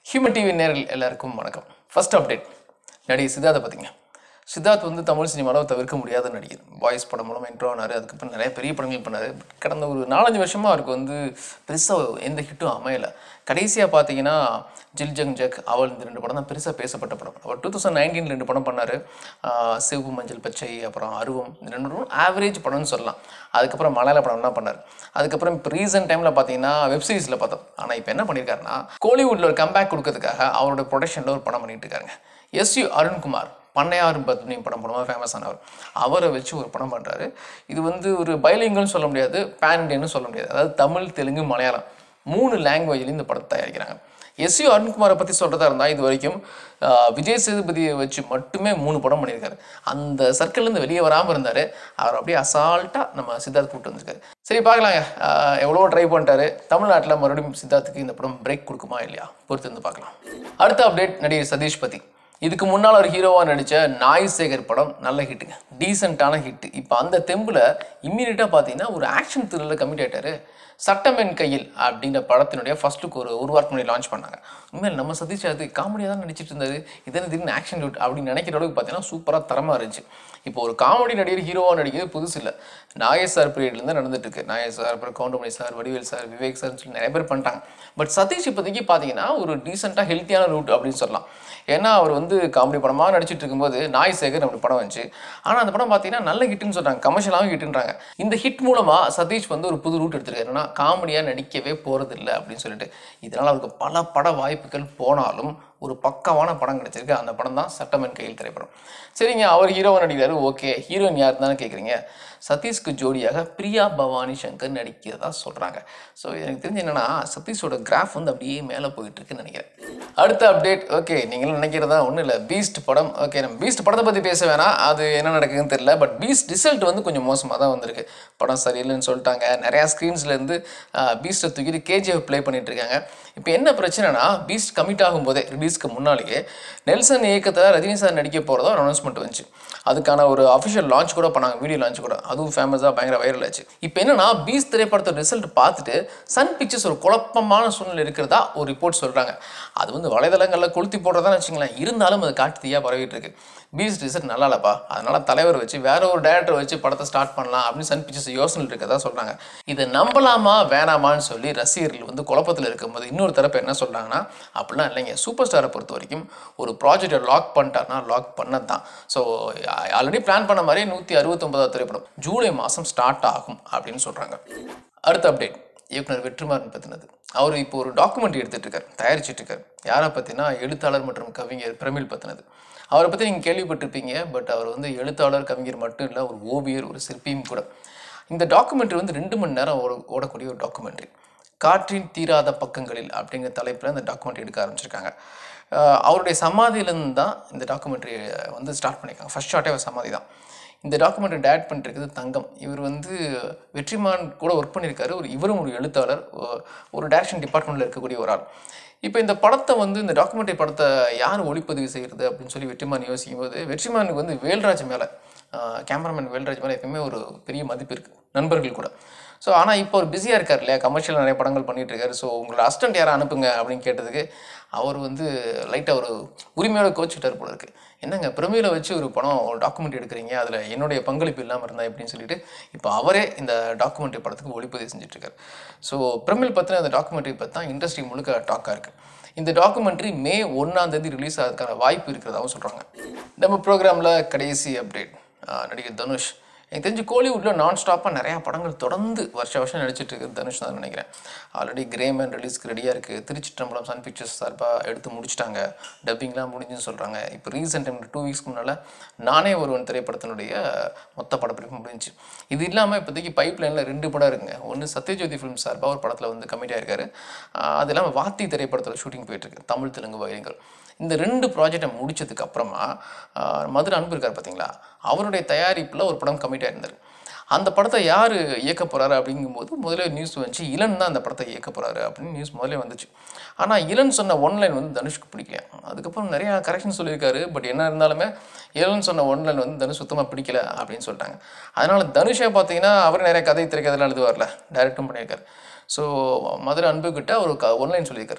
human TV நேரில் எல்லாருக்கும் வணக்கம் ஃபர்ஸ்ட் அப்டேட் நடிகை சித்தார்த்தை பார்த்தீங்க சித்தார்த் வந்து தமிழ் சினிமாவில் தவிர்க்க முடியாத நடிகர் பாய்ஸ் படம் மூலமாக இன்ட்ரோ ஆனார் அதுக்கப்புறம் நிறைய பெரிய படங்கள் பண்ணார் கடந்த ஒரு நாலஞ்சு வருஷமாக அவருக்கு வந்து பெருசாக எந்த ஹிட்டும் அமையலை கடைசியாக பார்த்தீங்கன்னா ஜில் ஜங் ஜக் அவள் இந்த ரெண்டு படம் தான் பெருசாக பேசப்பட்ட படம் அவர் டூ தௌசண்ட் நைன்டீன் ரெண்டு படம் பண்ணார் சிவப்பு மஞ்சள் பச்சை அப்புறம் அருவம் இந்த ரெண்டு படம் ஆவரேஜ் படம்னு சொல்லலாம் அதுக்கப்புறம் மலையாள படம்லாம் பண்ணார் அதுக்கப்புறம் இப்போ ரீசெண்ட் டைமில் பார்த்தீங்கன்னா வெப்சீரிஸில் பார்த்தோம் ஆனால் இப்போ என்ன பண்ணியிருக்காருன்னா கோலிவுட்டில் ஒரு கம்பேக் கொடுக்கறதுக்காக அவரோட ப்ரொடக்ஷனில் ஒரு படம் பண்ணிட்டு இருக்காருங்க எஸ் யு அருண்குமார் பண்ணையாரும் பத்மினி படம் மூலமாக ஃபேமஸ் ஆனவர் அவரை வச்சு ஒரு படம் பண்ணுறாரு இது வந்து ஒரு பைலிங்கல்னு சொல்ல முடியாது பேன் இண்டியன்னு சொல்ல முடியாது அதாவது தமிழ் தெலுங்கு மலையாளம் மூணு லாங்குவேஜில் இந்த படத்தை தயாரிக்கிறாங்க எஸ் யு அருண்குமாரை பற்றி சொல்கிறதா இருந்தால் இது வரைக்கும் ஆஹ், விஜய் சேதுபதியை வச்சு மட்டுமே மூணு படம் பண்ணியிருக்காரு அந்த சர்க்கிள்லேருந்து வெளியே வராமல் இருந்தார் அவர் அப்படியே அசால்ட்டாக நம்ம சித்தார்த் கூப்பிட்டு வந்திருக்காரு சரி பார்க்கலாங்க ஆஹ், எவ்வளவோ ட்ரை பண்ணிட்டாரு தமிழ்நாட்டில் மறுபடியும் சித்தார்த்துக்கு இந்த படம் பிரேக் கொடுக்குமா இல்லையா பொறுத்து வந்து பார்க்கலாம் அடுத்த அப்டேட் நடிகர் சதீஷ் பத்தி இதுக்கு முன்னால் ஒரு ஹீரோவாக நடித்த நாய் சேகர் படம் நல்ல ஹிட்டுங்க டீசெண்டான ஹிட் இப்போ அந்த தெம்பில் இம்மீடியட்டாக பார்த்தீங்கன்னா ஒரு ஆக்ஷன் த்ரில்லில் கமிட் ஆயிட்டாரு சட்டமென் கையில் அப்படின்ற படத்தினுடைய ஃபர்ஸ்ட் லுக் ஒரு ஒரு வாரத்துக்கு முன்னாடி லான்ச் பண்ணாங்க உண்மையில் நம்ம சதீஷ் அது காமெடியாக தான் நடிச்சிட்டு இருந்தாரு இதே திடீர்னு ஆக்ஷன் லுட் அப்படின்னு நினைக்கிற அளவுக்கு பார்த்தீங்கன்னா சூப்பராக தரமாக இருந்துச்சு இப்போ ஒரு காமெடி நடிகர் ஹீரோவாக நடிக்கிறது புதுசு இல்லை நாகேஷ் சார் பீரியட்லேருந்து நடந்துட்டு இருக்கு நாகேஷ் சார் அப்புறம் கவுண்டமணி சார் வடிவேல் சார் விவேக் சார்னு சொல்லி நிறைய பேர் பண்ணிட்டாங்க பட் சதீஷ் இப்போதைக்கு பார்த்தீங்கன்னா ஒரு டீசெண்டாக ஹெல்த்தியான ரூட் அப்படின்னு சொல்லலாம் ஏன்னா அவர் வந்து காமெடி படமாக நடிச்சிட்டு இருக்கும்போது நாய் சேகர் அப்படி படம் வந்துச்சு ஆனால் அந்த படம் பார்த்தீங்கன்னா நல்ல ஹிட்னு சொல்கிறாங்க கமர்ஷியலாகவும் ஹிட்ன்றாங்க இந்த ஹிட் மூலமாக சதீஷ் வந்து ஒரு புது ரூட் எடுத்திருக்காரு ஏன்னா காமெடியாக நடிக்கவே போகிறதில்ல அப்படின்னு சொல்லிட்டு இதனால் அவருக்கு பல பட வாய்ப்புகள் போனாலும் ஒரு பக்காவான படம் கிடைச்சிருக்கு அந்த படம் தான் சட்டமன் கையில் திரைப்படம் சரிங்க அவர் ஹீரோவை நடிக்கிறாரு ஓகே ஹீரோயின் யார் தானே கேட்குறீங்க சதீஷ்க்கு ஜோடியாக பிரியா பவானி சங்கர் நடிக்கிறதா சொல்கிறாங்க ஸோ எனக்கு தெரிஞ்சு என்னன்னா சதீஷோட கிராஃப் வந்து அப்படியே மேலே போயிட்டு இருக்குன்னு நினைக்கிறேன் அடுத்த அப்டேட் ஓகே நீங்களும் நினைக்கிறதா ஒன்றும் இல்லை பீஸ்ட் படம் ஓகே நம்ம பீஸ்ட் படத்தை பற்றி பேச வேணாம் அது என்ன நடக்குதுன்னு தெரியல பட் பீஸ்ட் ரிசல்ட் வந்து கொஞ்சம் மோசமாக தான் வந்திருக்கு படம் சரியில்லைன்னு சொல்லிட்டாங்க நிறையா ஸ்க்ரீன்ஸ்லேருந்து பீஸ்ட்டை தூக்கிட்டு கேஜிஎஃப் ப்ளே பண்ணிட்டு இருக்காங்க இப்போ என்ன பிரச்சனைனா பீஸ்ட் கமிட் ஆகும்போதே ரிலீஸ்க்கு முன்னாலேயே நெல்சன் இயக்கத்தில் ரஜினி சார் நடிக்க போகிறதா ஒரு அனௌன்ஸ்மெண்ட் வந்துச்சு அதுக்கான ஒரு அஃபிஷியல் லான்ச் கூட பண்ணாங்க வீடியோ லான்ச் கூட அதுவும் ஃபேமஸாக பயங்கர வைரல் ஆச்சு இப்போ என்னன்னா பீஸ் திரைப்படத்தோட ரிசல்ட் பார்த்துட்டு சன் பிக்சர்ஸ் ஒரு குழப்பமான சூழ்நிலை இருக்கிறதா ஒரு ரிப்போர்ட் சொல்கிறாங்க அது வந்து வலைதளங்களில் கொளுத்தி போடுறதா வச்சுங்களேன் இருந்தாலும் அது காட்டு தீயாக பரவிட்டு இருக்கு பீஸ் ரிசல்ட் நல்லா இல்லப்பா அதனால தலைவர் வச்சு வேற ஒரு டேரக்டர் வச்சு படத்தை ஸ்டார்ட் பண்ணலாம் அப்படின்னு சன் பிக்சர்ஸ் யோசனை இருக்கதா சொல்கிறாங்க இதை நம்பலாமா வேணாமான்னு சொல்லி ரசிகர்கள் வந்து குழப்பத்தில் இருக்கும்போது இன்னொரு தரப்பு என்ன சொல்கிறாங்கன்னா அப்படிலாம் இல்லைங்க சூப்பர் ஸ்டாரை பொறுத்த வரைக்கும் ஒரு ப்ராஜெக்டை லாக் பண்ணிட்டாருன்னா லாக் பண்ணது தான் ஸோ ஆல்ரெடி பிளான் பண்ண மாதிரி நூற்றி அறுபத்தொம்பதாவது திரைப்படம் ஜூலை மாதம் ஸ்டார்ட் ஆகும் அப்படின்னு சொல்கிறாங்க அடுத்த அப்டேட் இயக்குனர் வெற்றிமாறன் பற்றினது அவர் இப்போ ஒரு டாக்குமெண்ட்ரி எடுத்துட்டு இருக்கார் தயாரிச்சிட்டு இருக்கார் யாரை பற்றினா எழுத்தாளர் மற்றும் கவிஞர் பிரமிழ் பற்றினது அவரை பற்றி நீங்கள் கேள்விப்பட்டிருப்பீங்க பட் அவர் வந்து எழுத்தாளர் கவிஞர் மட்டும் இல்லை ஒரு ஓவியர் ஒரு சிற்பியும் கூட இந்த டாக்குமெண்ட்ரி வந்து ரெண்டு மணி நேரம் ஓட ஓடக்கூடிய ஒரு டாக்குமெண்ட்ரி காற்றின் தீராத பக்கங்களில் அப்படிங்கிற தலைப்பில் இந்த டாக்குமெண்ட்ரி எடுக்க ஆரம்பிச்சிருக்காங்க அஹ் அவருடைய சமாதியிலேருந்து தான் இந்த டாக்குமெண்ட்ரி வந்து ஸ்டார்ட் பண்ணியிருக்காங்க ஃபர்ஸ்ட் ஷார்ட்டே அவர் சமாதி தான் இந்த டாக்குமெண்ட்ரி டேரக்ட் பண்ணிருக்கிறது தங்கம் இவர் வந்து வெற்றிமான் கூட ஒர்க் பண்ணியிருக்காரு ஒரு இவரும் ஒரு எழுத்தாளர் ஒ- ஒரு டைரக்ஷன் டிபார்ட்மெண்ட்டில் இருக்கக்கூடிய ஒரு ஆள் இப்போ இந்த படத்தை வந்து இந்த டாக்குமெண்ட்ரி படத்தை யார் ஒளிப்பதிவு செய்கிறது அப்படின்னு சொல்லி வெற்றிமான் யோசிக்கும் போது வெற்றிமானுக்கு வந்து வேல்ராஜ் மேலே கேமராமேன் வேல்ராஜ் மேலே எப்பயுமே ஒரு பெரிய மதிப்பு இருக்குது நண்பர்கள் கூட ஸோ ஆனால் இப்போ அவர் பிஸியாக இருக்கார் இல்லையா கமர்ஷியல் நிறைய படங்கள் பண்ணிட்டு இருக்காரு ஸோ உங்களோட அசிஸ்டன்ட் யாரை அனுப்புங்க அப்படின்னு கேட்டதுக்கு அவர் வந்து லைட்டாக ஒரு உரிமையோட கோச்சிட்டார் போல இருக்கு என்னங்க பிரமியில் வச்சு ஒரு படம் ஒரு டாக்குமெண்ட்ரி எடுக்கிறீங்க அதில் என்னுடைய பங்களிப்பு இல்லாமல் இருந்தா எப்படின்னு சொல்லிட்டு இப்போ அவரே இந்த டாக்குமெண்ட்ரி படத்துக்கு ஒளிப்பதிவு செஞ்சுட்டு இருக்காரு ஸோ பிரமிழ் பற்றின அந்த டாக்குமெண்ட்ரி பற்றி தான் இண்டஸ்ட்ரி முழுக்க டாக்காக இருக்குது இந்த டாக்குமெண்ட்ரி மே ஒன்றாம் தேதி ரிலீஸ் ஆகிறதுக்கான வாய்ப்பு இருக்கிறதாகவும் சொல்கிறாங்க நம்ம ப்ரோக்ராமில் கடைசி அப்டேட் நடிகர் தனுஷ் எனக்கு தெரிஞ்சு கோலிவுட்டில் நான் ஸ்டாப்பாக நிறையா படங்கள் தொடர்ந்து வருஷ வருஷம் நடிச்சிட்டு இருக்கு தனுஷ் தான் நினைக்கிறேன் ஆல்ரெடி கிரேமேன் ரிலீஸ்க்கு ரெடியாக இருக்குது திருச்சிற்றம்பலம் சன் பிக்சர்ஸ் சார்பாக எடுத்து முடிச்சிட்டாங்க டப்பிங்லாம் முடிஞ்சுன்னு சொல்கிறாங்க இப்போ ரீசெண்ட் டைம் டூ வீக்ஸ்க்கு முன்னால் நானே ஒருவன் திரைப்படத்தினுடைய மொத்த படப்பிடிப்பு முடிஞ்சுச்சு இது இல்லாமல் இப்போதைக்கு பைப் லைனில் ரெண்டு படம் இருக்குங்க ஒன்று சத்யஜோதி ஃபிலிம் சார்பாக ஒரு படத்தில் வந்து கமிட் ஆயிருக்காரு ஆஹ் அது இல்லாமல் வாத்தி திரைப்படத்தில் ஷூட்டிங் போயிட்டுருக்கு தமிழ் தெலுங்கு வயங்கள் இந்த ரெண்டு ப்ராஜெக்டை முடிச்சதுக்கு அப்புறமா ஆஹ் மதுரை அன்பு இருக்கார் பார்த்தீங்களா அவருடைய தயாரிப்பில் ஒரு படம் கமிட் ஆயிருந்தார் அந்த படத்தை யார் இயக்க போகிறாரு அப்படிங்கும்போது முதல்ல நியூஸ் வந்துச்சு இளன் தான் அந்த படத்தை இயக்க போகிறாரு அப்படின்னு நியூஸ் முதல்ல வந்துச்சு ஆனால் இளன் சொன்ன ஒன்லைன் வந்து தனுஷ்க்கு பிடிக்கல அதுக்கப்புறம் நிறையா கரெக்ஷன் சொல்லியிருக்காரு பட் என்ன இருந்தாலுமே இளன் சொன்ன ஒன்லைன் வந்து தனுஷ் சுத்தமாக பிடிக்கல அப்படின்னு சொல்லிட்டாங்க அதனால் தனுஷை பார்த்தீங்கன்னா அவர் நிறைய கதை திரைக்கதைலாம் எழுதுவார்ல டைரக்டும் பண்ணியிருக்காரு ஸோ மதுரை அன்புக்கிட்ட ஒரு க ஒன்லைன் சொல்லியிருக்காரு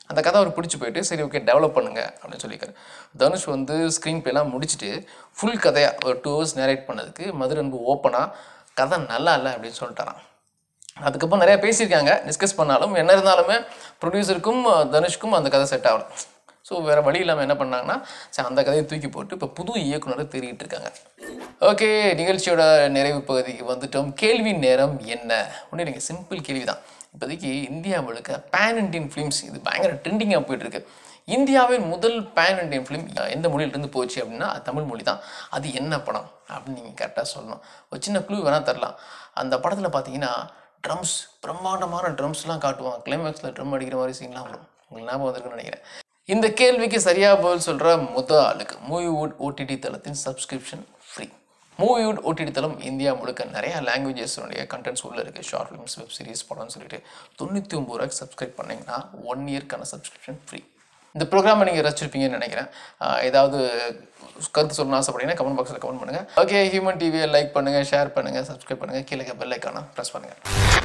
அந்த கதை அவர் பிடிச்சி போயிட்டு சரி ஓகே டெவலப் பண்ணுங்க அப்படின்னு சொல்லியிருக்காரு தனுஷ் வந்து ஸ்க்ரீன் பிளேலாம் முடிச்சுட்டு ஃபுல் கதையாக ஒரு டூ ஹவர்ஸ் நேரேட் பண்ணதுக்கு மதுரை அன்பு ஓப்பனாக கதை நல்லா இல்லை அப்படின்னு சொல்லிட்டாராம் அதுக்கப்புறம் நிறைய பேசியிருக்காங்க டிஸ்கஸ் பண்ணாலும் என்ன இருந்தாலுமே ப்ரொடியூசருக்கும் தனுஷ்க்கும் அந்த கதை செட் ஆகல ஸோ வேறு வழி இல்லாமல் என்ன பண்ணாங்கன்னா சரி அந்த கதையை தூக்கி போட்டு இப்போ புது இயக்குனரை தேடிட்டு இருக்காங்க ஓகே நிகழ்ச்சியோட நிறைவு பகுதிக்கு வந்துட்டோம் கேள்வி நேரம் என்ன ஒன்றும் இல்லைங்க சிம்பிள் கேள்வி தான் இப்போதைக்கு இந்தியா முழுக்க பேன் இண்டியன் ஃபிலிம்ஸ் இது பயங்கர ட்ரெண்டிங்காக போயிட்டுருக்கு இந்தியாவின் முதல் பேன் இண்டியன் ஃபிலிம் எந்த மொழியிலிருந்து போச்சு அப்படின்னா அது தமிழ் மொழி தான் அது என்ன படம் அப்படின்னு நீங்கள் கரெக்டாக சொல்லணும் ஒரு சின்ன க்ளூ வேணால் தரலாம் அந்த படத்தில் பார்த்தீங்கன்னா ட்ரம்ஸ் பிரம்மாண்டமான ட்ரம்ஸ்லாம் காட்டுவாங்க கிளைமேக்ஸில் ட்ரம் அடிக்கிற மாதிரி சீன்லாம் வரும் உங்களுக்கு ஞாபகம் வந்திருக்குன்னு நினைக்கிறேன் இந்த கேள்விக்கு சரியாக பதில் சொல்கிற முதல் ஆளுக்கு மூவிவுட் ஓடிடி தளத்தின் சப்ஸ்கிரிப்ஷன் ஃப்ரீ மூவிவுட் ஓடிடி தளம் இந்தியா முழுக்க நிறைய லாங்குவேஜஸ்னுடைய கண்டென்ட்ஸ் உள்ளே இருக்குது ஷார்ட் ஃபிலிம்ஸ் வெப் சீரிஸ் படம்னு சொல்லிட்டு தொண்ணூற்றி ஒம்பது ரூபாய்க்கு சப்ஸ்கிரைப் பண்ணிங்கன்னா ஒன் இயர்க்கான சப்ஸ்கிரிப்ஷன் ஃப்ரீ இந்த ப்ரோக்ராமை நீங்கள் ரசிச்சிருப்பீங்கன்னு நினைக்கிறேன் ஆஹ் ஏதாவது கருத்து சொல்லணும்னு ஆசைப்பட்டீங்கன்னா கமெண்ட் பாக்ஸில் கமெண்ட் பண்ணுங்கள் ஓகே ஹியூமன் டிவியை லைக் பண்ணுங்கள் ஷேர் பண்ணுங்கள் சப்ஸ்கிரைப் பண்ணுங்கள் கீழே பெல் ஐக்கான ப்ரெஸ் பண்ணுங்கள்